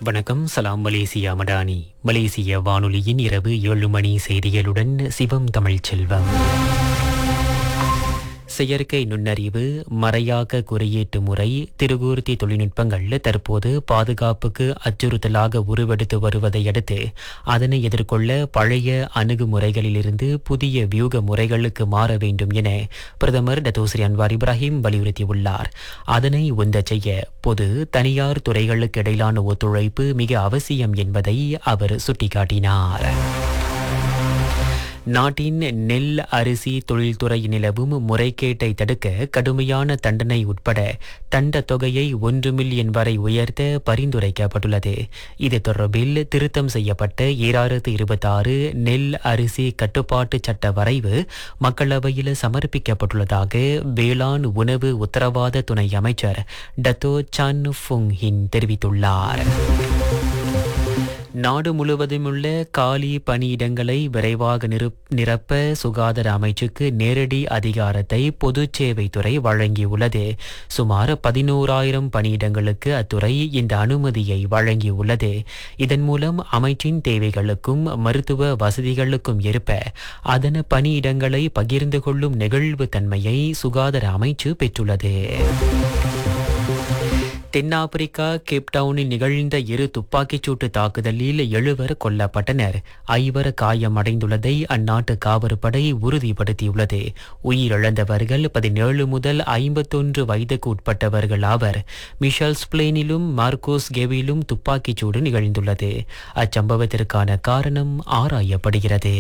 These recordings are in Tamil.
வணக்கம் சலாம் மலேசியா மடானி மலேசிய வானொலியின் இரவு ஏழு மணி செய்திகளுடன் சிவம் தமிழ் செல்வம் செயற்கை நுண்ணறிவு மறையாக்க குறியீட்டு முறை திருகூர்த்தி தொழில்நுட்பங்கள் தற்போது பாதுகாப்புக்கு அச்சுறுத்தலாக உருவெடுத்து வருவதை அடுத்து அதனை எதிர்கொள்ள பழைய அணுகுமுறைகளிலிருந்து புதிய வியூக முறைகளுக்கு மாற வேண்டும் என பிரதமர் டத்தோஸ்ரீ அன்வார் இப்ராஹிம் வலியுறுத்தியுள்ளார் அதனை உந்தச் செய்ய பொது தனியார் துறைகளுக்கு இடையிலான ஒத்துழைப்பு மிக அவசியம் என்பதை அவர் சுட்டிக்காட்டினார் நாட்டின் நெல் அரிசி தொழில்துறை நிலவும் முறைகேட்டை தடுக்க கடுமையான தண்டனை உட்பட தண்ட தொகையை ஒன்று மில்லியன் வரை உயர்த்த பரிந்துரைக்கப்பட்டுள்ளது இது தொடர்பில் திருத்தம் செய்யப்பட்ட ஈராயிரத்து இருபத்தாறு நெல் அரிசி கட்டுப்பாட்டு சட்ட வரைவு மக்களவையில் சமர்ப்பிக்கப்பட்டுள்ளதாக வேளாண் உணவு உத்தரவாத துணை அமைச்சர் டத்தோ சன் ஃபுங் ஹின் தெரிவித்துள்ளார் நாடு முழுவதுமுள்ள காலி பணியிடங்களை விரைவாக நிரு- நிரப்ப சுகாதார அமைச்சுக்கு நேரடி அதிகாரத்தை பொது சேவைத்துறை வழங்கியுள்ளது சுமார் பதினோராயிரம் பணியிடங்களுக்கு அத்துறை இந்த அனுமதியை வழங்கியுள்ளது இதன் மூலம் அமைச்சின் தேவைகளுக்கும் மருத்துவ வசதிகளுக்கும் ஏற்ப அதன் பணியிடங்களை பகிர்ந்து கொள்ளும் நெகிழ்வு தன்மையை சுகாதார அமைச்சு பெற்றுள்ளது தென்னாப்பிரிக்கா கேப்டவுனில் நிகழ்ந்த இரு துப்பாக்கிச்சூட்டு தாக்குதலில் எழுவர் கொல்லப்பட்டனர் ஐவர் காயமடைந்துள்ளதை அந்நாட்டு காவற்படை உறுதிப்படுத்தியுள்ளது உயிரிழந்தவர்கள் பதினேழு முதல் ஐம்பத்தொன்று வயதுக்கு உட்பட்டவர்கள் ஆவர் மிஷல் ஸ்பிளேனிலும் மார்க்கோஸ் கெவிலும் துப்பாக்கிச்சூடு நிகழ்ந்துள்ளது அச்சம்பவத்திற்கான காரணம் ஆராயப்படுகிறது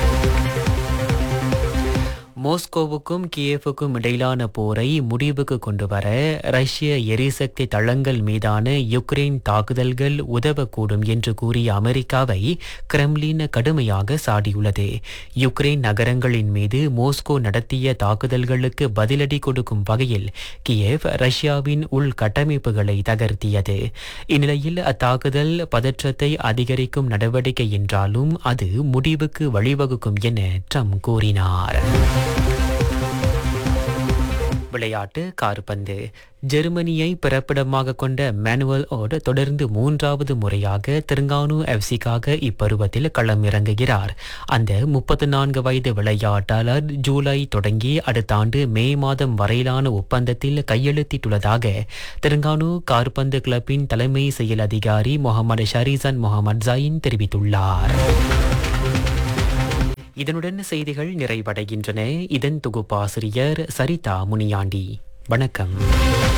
மோஸ்கோவுக்கும் கியேவுக்கும் இடையிலான போரை முடிவுக்கு கொண்டுவர ரஷ்ய எரிசக்தி தளங்கள் மீதான யுக்ரைன் தாக்குதல்கள் உதவக்கூடும் என்று கூறிய அமெரிக்காவை கிரெம்லின் கடுமையாக சாடியுள்ளது யுக்ரைன் நகரங்களின் மீது மோஸ்கோ நடத்திய தாக்குதல்களுக்கு பதிலடி கொடுக்கும் வகையில் கியேவ் ரஷ்யாவின் உள்கட்டமைப்புகளை தகர்த்தியது இந்நிலையில் அத்தாக்குதல் பதற்றத்தை அதிகரிக்கும் நடவடிக்கை என்றாலும் அது முடிவுக்கு வழிவகுக்கும் என ட்ரம்ப் கூறினார் விளையாட்டு கார்பந்து ஜெர்மனியை பிறப்பிடமாக கொண்ட மேனுவல் ஓட் தொடர்ந்து மூன்றாவது முறையாக தெலுங்கானு எஃப்சிக்காக இப்பருவத்தில் களம் இறங்குகிறார் அந்த முப்பத்து நான்கு வயது விளையாட்டாளர் ஜூலை தொடங்கி அடுத்த ஆண்டு மே மாதம் வரையிலான ஒப்பந்தத்தில் கையெழுத்திட்டுள்ளதாக தெலுங்கானு கார்பந்து கிளப்பின் தலைமை செயல் அதிகாரி முகமது ஷரீசன் முகமது ஜாயின் தெரிவித்துள்ளார் இதனுடன் செய்திகள் நிறைவடைகின்றன இதன் தொகுப்பாசிரியர் சரிதா முனியாண்டி வணக்கம்